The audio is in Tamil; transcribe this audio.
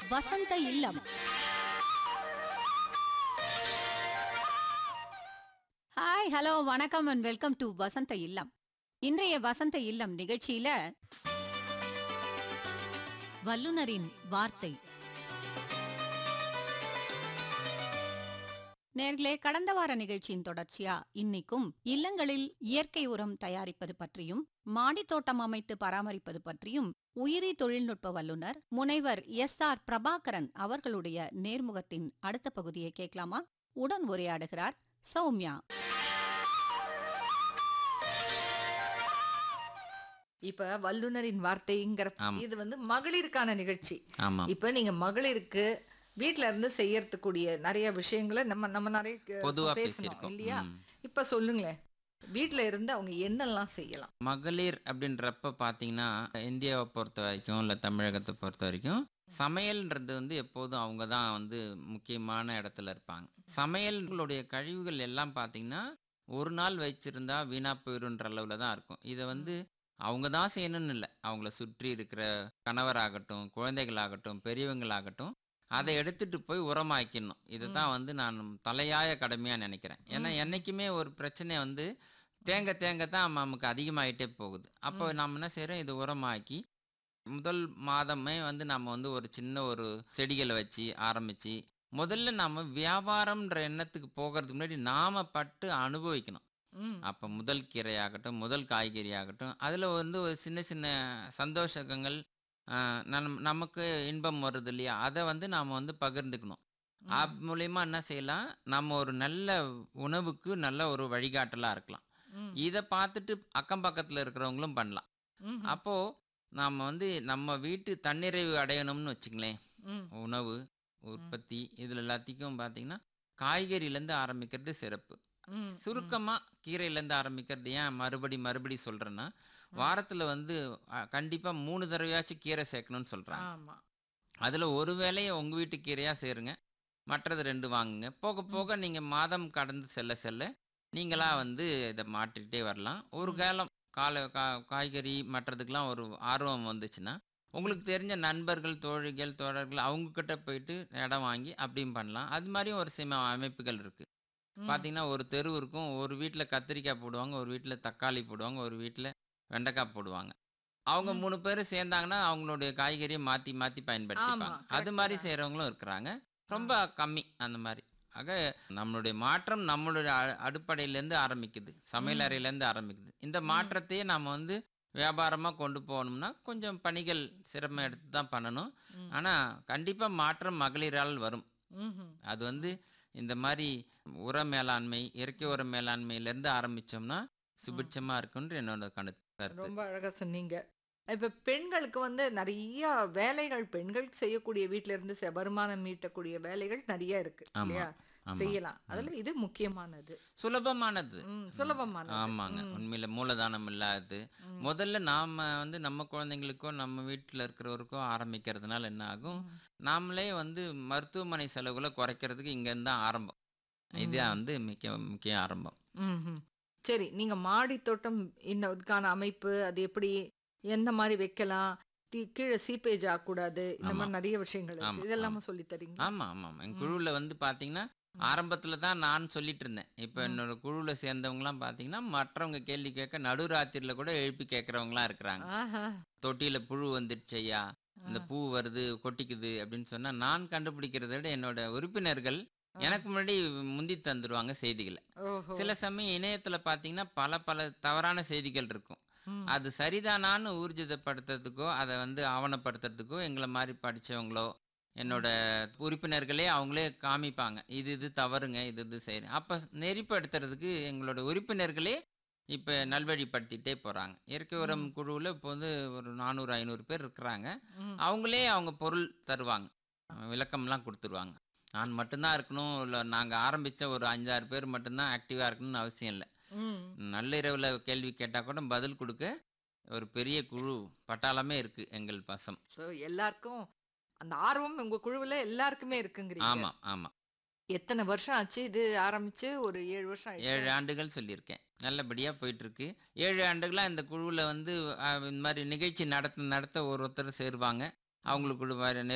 வசந்த இல்லம் ஹாய் ஹலோ வணக்கம் and welcome to Vasantha Illam இன்றைய வசந்த இல்லம் நிகழ்ச்சியில வல்லுனரின் வார்த்தை நேர்களே கடந்த வார நிகழ்ச்சியின் தொடர்ச்சியா இன்னைக்கும் இல்லங்களில் இயற்கை உரம் தயாரிப்பது பற்றியும் மாடித் தோட்டம் அமைத்து பராமரிப்பது பற்றியும் உயிரி தொழில்நுட்ப வல்லுனர் முனைவர் எஸ் ஆர் பிரபாகரன் அவர்களுடைய நேர்முகத்தின் அடுத்த பகுதியை கேட்கலாமா உடன் உரையாடுகிறார் சௌமியா இப்ப வல்லுனரின் வார்த்தைங்கிற ஆமா. இது வந்து மகளிருக்கான நிகழ்ச்சி ஆமா இப்ப நீங்க மகளிருக்கு வீட்ல இருந்து செய்யறதுக்கூடிய நிறைய விஷயங்களை நம்ம நம்ம நிறைய க- பொதுவா பேசணும் பேசியிருக்கோம் இல்லையா ம். இப்ப சொல்லுங்களேன் வீட்ல இருந்து அவங்க என்னெல்லாம் செய்யலாம் மகளிர் அப்படின்றப்ப பார்த்தீங்கன்னா இந்தியாவை பொறுத்த வரைக்கும் இல்லை தமிழகத்தை பொறுத்த வரைக்கும் சமையல்ன்றது வந்து எப்போதும் அவங்க தான் வந்து முக்கியமான இடத்துல இருப்பாங்க சமையல்களுடைய கழிவுகள் எல்லாம் பார்த்தீங்கன்னா ஒரு நாள் வச்சிருந்தா வீணா போயிடுன்ற அளவில் தான் இருக்கும் இதை வந்து அவங்க தான் செய்யணும்னு இல்லை அவங்கள சுற்றி இருக்கிற கணவராகட்டும் குழந்தைகளாகட்டும் பெரியவங்களாகட்டும் அதை எடுத்துட்டு போய் உரமாக்கிடணும் இதை தான் வந்து நான் தலையாய கடமையாக நினைக்கிறேன் ஏன்னா என்னைக்குமே ஒரு பிரச்சனை வந்து தேங்க தேங்க தான் நமக்கு அதிகமாயிட்டே போகுது அப்போ நம்ம என்ன செய்கிறோம் இது உரமாக்கி முதல் மாதமே வந்து நம்ம வந்து ஒரு சின்ன ஒரு செடிகளை வச்சு ஆரம்பித்து முதல்ல நம்ம வியாபாரம்ன்ற எண்ணத்துக்கு போகிறதுக்கு முன்னாடி நாம் பட்டு அனுபவிக்கணும் ம், அப்போ முதல் கீரையாகட்டும் முதல் காய்கறி ஆகட்டும் அதில் வந்து ஒரு சின்ன சின்ன சந்தோஷங்கள் ஆஹ், நம் நமக்கு இன்பம் வருது இல்லையா அதை வந்து நாம் வந்து பகிர்ந்துக்கணும் ம். ஆப் மூலயமா என்ன செய்யலாம் நம்ம ஒரு நல்ல உணவுக்கு நல்ல ஒரு வழிகாட்டலாக இருக்கலாம் ம், இதை பார்த்துட்டு அக்கம் பக்கத்தில் இருக்கிறவங்களும் பண்ணலாம் ம், அப்போது நாம் வந்து நம்ம வீட்டு தன்னிறைவு அடையணும்னு வச்சுங்களேன் ம், உணவு உற்பத்தி இதில் எல்லாத்தையும் பார்த்தீங்கன்னா காய்கறியிலேருந்து ஆரம்பிக்கிறது சிறப்பு ம், சுருக்கமாக கீரையிலேருந்து ஆரம்பிக்கிறது ஏன் மறுபடி மறுபடி சொல்கிறேன்னா வாரத்தில் வந்து கண்டிப்பாக மூணு தடவையாச்சும் கீரை சேர்க்கணும்னு சொல்கிறாங்க ஆமா அதில் ஒரு வேலையை உங்கள் வீட்டு கீரையாக சேருங்க மற்றது ரெண்டு வாங்குங்க போக போக நீங்கள் மாதம் கடந்து செல்ல செல்ல நீங்களாக வந்து இதை மாற்றிக்கிட்டே வரலாம் ஒரு காலம் கால கா காய்கறி மற்றதுக்கெலாம் ஒரு ஆர்வம் வந்துச்சுன்னா உங்களுக்கு தெரிஞ்ச நண்பர்கள் தோழிகள் தோழர்கள் அவங்கக்கிட்ட போயிட்டு இடம் வாங்கி அப்படியும் பண்ணலாம் அது மாதிரியும் ஒரு சில அமைப்புகள் இருக்குது ம், பார்த்தீங்கன்னா ஒரு தெரு இருக்கும் ஒரு வீட்டில் கத்திரிக்காய் போடுவாங்க ஒரு வீட்டில் தக்காளி போடுவாங்க ஒரு வீட்டில் வெண்டைக்காய் போடுவாங்க அவங்க ம். மூணு பேர் சேர்ந்தாங்கன்னா அவங்களுடைய காய்கறியை மாற்றி மாற்றி பயன்படுத்திப்பாங்க ஆமா, அது correct மாதிரி தான். செய்கிறவங்களும் இருக்கிறாங்க ரொம்ப கம்மி அந்த மாதிரி ஆக நம்மளுடைய மாற்றம் நம்மளுடைய அ- அடுப்படையிலேருந்து ஆரம்பிக்குது சமையல் அறையிலேருந்து ஆரம்பிக்குது இந்த மாற்றத்தையே நாம் வந்து வியாபாரமாக கொண்டு போகணும்னா கொஞ்சம் பணிகள் சிரமம் எடுத்து தான் பண்ணணும் ம். ஆனால் கண்டிப்பாக மாற்றம் மகளிரால் வரும் ம்ஹும். அது வந்து இந்த மாதிரி உர மேலாண்மை இயற்கை உர மேலாண்மையிலேருந்து ஆரம்பித்தோம்னா சுபிட்சமாக இருக்குன்ற என்னோட கணு கருத்து ரொம்ப அழகா சொன்னீங்க இப்ப பெண்களுக்கு வந்து நிறைய வேலைகள் பெண்கள் செய்யக்கூடிய வீட்ல இருந்து செ- வருமானம் மீட்டக்கூடிய வேலைகள் நிறைய இருக்கு ஆமா, இல்லையா ஆமா. செய்யலாம் அதுல இது முக்கியமானது சுலபமானது ம், சுலபமானது ஆமாங்க ம், உண்மையில மூலதானம் இல்லாது ம். முதல்ல நாம வந்து நம்ம குழந்தைங்களுக்கோ நம்ம வீட்டில் இருக்கிறவருக்கோ ஆரம்பிக்கிறதுனால என்ன ஆகும் ம். நாமளே வந்து மருத்துவமனை செலவுகளை குறைக்கிறதுக்கு இங்கேருந்து தான் ஆரம்பம் இதுதான் வந்து முக்கிய முக்கிய ஆரம்பம் ம்ஹும். சரி நீங்க மாடி தோட்டம் இந்த இதுக்கான அமைப்பு அது எப்படி எந்த மாதிரி வைக்கலாம் தி- கீழே சீப்பேஜ் ஆகக்கூடாது இந்த ஆமா. மாதிரி நிறைய விஷயங்கள் ஆமா, இருக்கு இதெல்லாம ஆமா. சொல்லி தரீங்க ஆமாம் ஆமாம் என் குழுவில் வந்து பார்த்தீங்கன்னா ஆரம்பத்தில் தான் நான் சொல்லிட்டு இருந்தேன் இப்போ என்னோட குழுவில் சேர்ந்தவங்கலாம் பார்த்தீங்கன்னா மற்றவங்க கேள்வி கேட்க நடுராத்திரியில் கூட எழுப்பி கேட்குறவங்களாம் இருக்கிறாங்க ஆஹா. தொட்டியில் புழு வந்துடுச்சு ஐயா இந்த பூ வருது கொட்டிக்குது அப்படின்னு சொன்னால் நான் கண்டுபிடிக்கிறத விட என்னோட உறுப்பினர்கள் எனக்கு முன்னாடி முந்தி தந்துடுவாங்க செய்திகளை ஓஹோ சில சமயம் இணையத்தில் பார்த்தீங்கன்னா பல பல தவறான செய்திகள் இருக்கும் ம். அது சரிதானான்னு ஊர்ஜிதப்படுத்துறதுக்கோ அதை வந்து ஆவணப்படுத்துறதுக்கோ எங்களை மாதிரி படித்தவங்களோ என்னோட உறுப்பினர்களே அவங்களே காமிப்பாங்க இது இது தவறுங்க இது இது செய்யுங்க அப்போ நெறிப்படுத்துறதுக்கு எங்களோட உறுப்பினர்களே இப்போ நல்வழிப்படுத்திட்டே போகிறாங்க இயற்கை உரம் குழுவில் இப்போ வந்து ஒரு நானூறு ஐநூறு பேர் இருக்கிறாங்க ம். அவங்களே அவங்க பொருள் தருவாங்க விளக்கம்லாம் கொடுத்துருவாங்க நான் மட்டும்தான் இருக்கணும் இல்லை நாங்கள் ஆரம்பித்த ஒரு அஞ்சாறு பேர் மட்டும்தான் ஆக்டிவாக இருக்கணும்னு அவசியம் இல்லை ம். நள்ளிரவில் கேள்வி கேட்டால் கூட பதில் கொடுக்க ஒரு பெரிய குழு பட்டாளமே இருக்குது எங்கள் பசம் So, எல்லாருக்கும் அந்த ஆர்வம் உங்க குழுவுல எல்லாருக்குமே இருக்குங்கிறீங்க ஆமாம் ஆமாம் எத்தனை வருஷம் ஆச்சு இது ஆரம்பிச்சு ஒரு ஏழு வருஷம் ஆயிடுச்சு ஏழு ஆண்டுகள் சொல்லியிருக்கேன் நல்லபடியாக போயிட்டுருக்கு ஏழு ஆண்டுகளாக இந்த குழுவில் வந்து அஹ், இந்த மாதிரி நிகழ்ச்சி நடத்த நடத்த ஒரு ஒருத்தர் சேருவாங்க அவங்களுக்குள்ள